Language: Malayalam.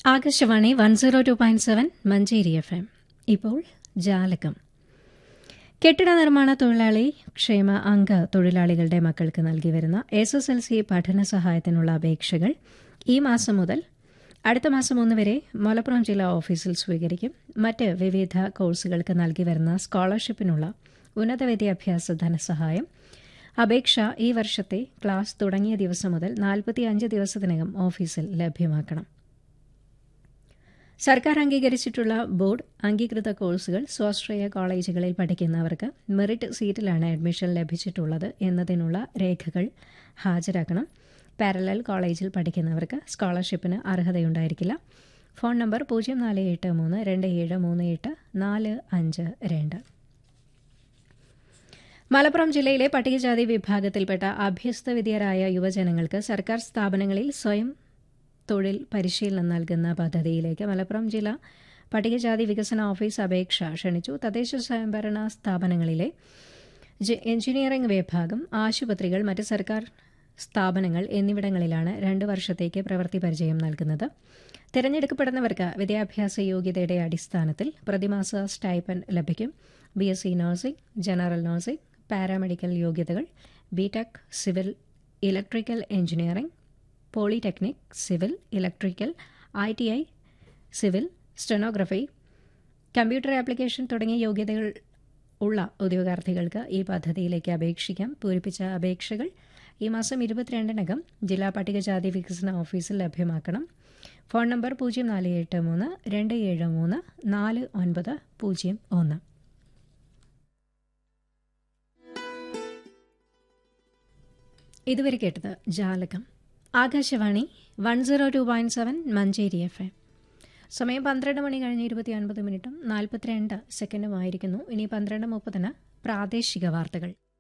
Akashvani one zero two point seven Manjeri F M ഇപ്പോൾ ജാലകം കെട്ടിട നിർമ്മാണ തൊഴിലാളി ക്ഷേമ അംഗ തൊഴിലാളികളുടെ മക്കൾക്ക് നൽകി വരുന്ന എസ് എസ് എൽ സി പഠന സഹായത്തിനുള്ള അപേക്ഷകൾ ഈ മാസം മുതൽ അടുത്ത മാസം ഒന്ന് വരെ മലപ്പുറം ജില്ലാ ഓഫീസിൽ സ്വീകരിക്കും മറ്റ് വിവിധ കോഴ്സുകൾക്ക് നൽകി വരുന്ന സ്കോളർഷിപ്പിനുള്ള ഉന്നത വിദ്യാഭ്യാസ ധനസഹായം അപേക്ഷ ഈ വർഷത്തെ ക്ലാസ് തുടങ്ങിയ ദിവസം മുതൽ നാൽപ്പത്തിയഞ്ച് ദിവസത്തിനകം ഓഫീസിൽ ലഭ്യമാക്കണം സർക്കാർ അംഗീകരിച്ചിട്ടുള്ള ബോർഡ് അംഗീകൃത കോഴ്സുകൾ സ്വാശ്രയ കോളേജുകളിൽ പഠിക്കുന്നവർക്ക് മെറിറ്റ് സീറ്റിലാണ് അഡ്മിഷൻ ലഭിച്ചിട്ടുള്ളത് എന്നതിനുള്ള രേഖകൾ ഹാജരാക്കണം പാരലൽ കോളേജിൽ പഠിക്കുന്നവർക്ക് സ്കോളർഷിപ്പിന് അർഹതയുണ്ടായിരിക്കില്ല ഫോൺ നമ്പർ പൂജ്യം നാല് എട്ട് മൂന്ന് രണ്ട് ഏഴ് മൂന്ന് എട്ട് നാല് അഞ്ച് രണ്ട് മലപ്പുറം ജില്ലയിലെ പട്ടികജാതി വിഭാഗത്തിൽപ്പെട്ട അഭ്യസ്തവിദ്യരായ യുവജനങ്ങൾക്ക് സർക്കാർ സ്ഥാപനങ്ങളിൽ സ്വയം തൊഴിൽ പരിശീലനം നൽകുന്ന പദ്ധതിയിലേക്ക് മലപ്പുറം ജില്ലാ പട്ടികജാതി വികസന ഓഫീസ് അപേക്ഷ ക്ഷണിച്ചു തദ്ദേശ സ്വയംഭരണ സ്ഥാപനങ്ങളിലെ എഞ്ചിനീയറിംഗ് വിഭാഗം ആശുപത്രികൾ മറ്റ് സർക്കാർ സ്ഥാപനങ്ങൾ എന്നിവിടങ്ങളിലാണ് രണ്ട് വർഷത്തേക്ക് പ്രവൃത്തി പരിചയം നൽകുന്നത് തിരഞ്ഞെടുക്കപ്പെടുന്നവർക്ക് വിദ്യാഭ്യാസ യോഗ്യതയുടെ അടിസ്ഥാനത്തിൽ പ്രതിമാസ സ്റ്റൈപ്പൻ ലഭിക്കും B S C nursing general nursing paramedical യോഗ്യതകൾ B Tech civil electrical engineering polytechnic civil electrical I T I civil stenography computer application തുടങ്ങിയ യോഗ്യതകൾ ഉള്ള ഉദ്യോഗാർത്ഥികൾക്ക് ഈ പദ്ധതിയിലേക്ക് അപേക്ഷിക്കാം പൂരിപ്പിച്ച അപേക്ഷകൾ ഈ മാസം ഇരുപത്തിരണ്ടിനകം ജില്ലാ പട്ടികജാതി വികസന ഓഫീസിൽ ലഭ്യമാക്കണം ഫോൺ നമ്പർ പൂജ്യം നാല് എട്ട് മൂന്ന് രണ്ട് ഏഴ് മൂന്ന് നാല് ഒൻപത് പൂജ്യം ഒന്ന് ഇതുവരെ കേട്ടത് ജാലകം Akashvani one zero two point seven Manjeri F M സമയം പന്ത്രണ്ട് മണി കഴിഞ്ഞ് ഇരുപത്തി ഒൻപത് മിനിറ്റും നാൽപ്പത്തിരണ്ട് സെക്കൻഡുമായിരിക്കുന്നു ഇനി പന്ത്രണ്ട് മുപ്പതിന് പ്രാദേശിക വാർത്തകൾ